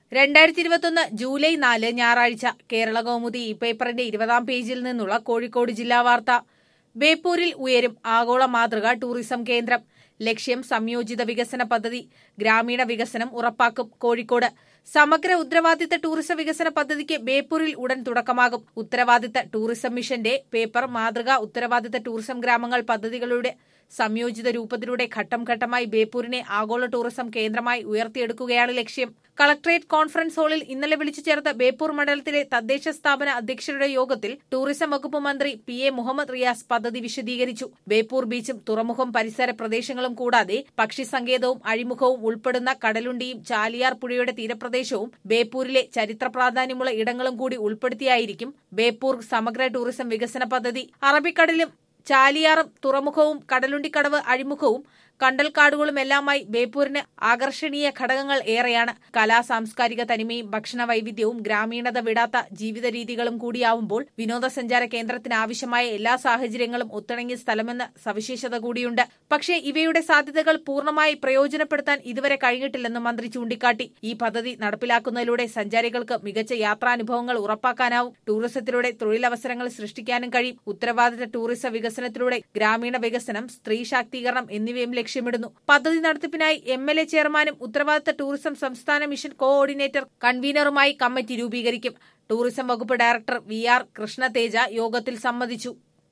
രണ്ടായിരത്തി ഇരുപത്തൊന്ന് ജൂലൈ നാല് ഞായറാഴ്ച കേരള കൗമുദി ഈ പേപ്പറിന്റെ ഇരുപതാം പേജിൽ നിന്നുള്ള കോഴിക്കോട് ജില്ലാ വാർത്ത ബേപ്പൂരിൽ ഉയരും ആഗോള മാതൃക ടൂറിസം കേന്ദ്രം ലക്ഷ്യം സംയോജിത വികസന പദ്ധതി ഗ്രാമീണ വികസനം ഉറപ്പാക്കും കോഴിക്കോട് സമഗ്ര ഉത്തരവാദിത്ത ടൂറിസം വികസന പദ്ധതിക്ക് ബേപ്പൂരിൽ ഉടൻ തുടക്കമാകും ഉത്തരവാദിത്ത ടൂറിസം മിഷന്റെ പേപ്പർ മാതൃക ഉത്തരവാദിത്ത ടൂറിസം ഗ്രാമങ്ങൾ പദ്ധതികളുടെ സംയോജിത രൂപത്തിലൂടെ ഘട്ടം ഘട്ടമായി ബേപ്പൂരിനെ ആഗോള ടൂറിസം കേന്ദ്രമായി ഉയർത്തിയെടുക്കുകയാണ് ലക്ഷ്യം കളക്ടറേറ്റ് കോൺഫറൻസ് ഹാളിൽ ഇന്നലെ വിളിച്ചു ചേർത്ത ബേപ്പൂർ മണ്ഡലത്തിലെ തദ്ദേശ സ്ഥാപന അധ്യക്ഷരുടെ യോഗത്തിൽ ടൂറിസം വകുപ്പ് മന്ത്രി പി എ മുഹമ്മദ് റിയാസ് പദ്ധതി വിശദീകരിച്ചു ബേപ്പൂർ ബീച്ചും തുറമുഖം പരിസര പ്രദേശങ്ങളും കൂടാതെ പക്ഷി സങ്കേതവും അഴിമുഖവും ഉൾപ്പെടുന്ന കടലുണ്ടിയും ചാലിയാർ പുഴയുടെ തീരപ്രദേശവും ബേപ്പൂരിലെ ചരിത്ര പ്രാധാന്യമുള്ള ഇടങ്ങളും കൂടി ഉൾപ്പെടുത്തിയായിരിക്കും ബേപ്പൂർ സമഗ്ര ടൂറിസം വികസന പദ്ധതി അറബിക്കടലും ചാലിയാറും തുറമുഖവും കടലുണ്ടിക്കടവ് അഴിമുഖവും കണ്ടൽക്കാടുകളുമെല്ലാമായി ബേപ്പൂരിന് ആകർഷണീയ ഘടകങ്ങൾ ഏറെയാണ് കലാ സാംസ്കാരിക തനിമയും ഭക്ഷണ വൈവിധ്യവും ഗ്രാമീണത വിടാത്ത ജീവിത രീതികളും കൂടിയാവുമ്പോൾ വിനോദസഞ്ചാര കേന്ദ്രത്തിന് ആവശ്യമായ എല്ലാ സാഹചര്യങ്ങളും ഒത്തിണങ്ങിയ സ്ഥലമെന്ന സവിശേഷത കൂടിയുണ്ട് പക്ഷേ ഇവയുടെ സാധ്യതകൾ പൂർണ്ണമായി പ്രയോജനപ്പെടുത്താൻ ഇതുവരെ കഴിഞ്ഞിട്ടില്ലെന്ന് മന്ത്രി ചൂണ്ടിക്കാട്ടി ഈ പദ്ധതി നടപ്പിലാക്കുന്നതിലൂടെ സഞ്ചാരികൾക്ക് മികച്ച യാത്രാനുഭവങ്ങൾ ഉറപ്പാക്കാനാവും ടൂറിസത്തിലൂടെ തൊഴിലവസരങ്ങൾ സൃഷ്ടിക്കാനും കഴിയും ഉത്തരവാദിത്ത ടൂറിസം വികസനത്തിലൂടെ ഗ്രാമീണ വികസനം സ്ത്രീ ശാക്തീകരണം എന്നിവയും ലക്ഷ്യമിടുന്നു പദ്ധതി നടത്തിപ്പിനായി എം എൽ എ ചെയർമാനും ഉത്തരവാദിത്ത ടൂറിസം സംസ്ഥാന മിഷൻ കോഓർഡിനേറ്റർ കൺവീനറുമായി കമ്മിറ്റി രൂപീകരിക്കും ടൂറിസം വകുപ്പ് ഡയറക്ടർ വി ആർ കൃഷ്ണതേജ യോഗത്തിൽ സംബന്ധിച്ചു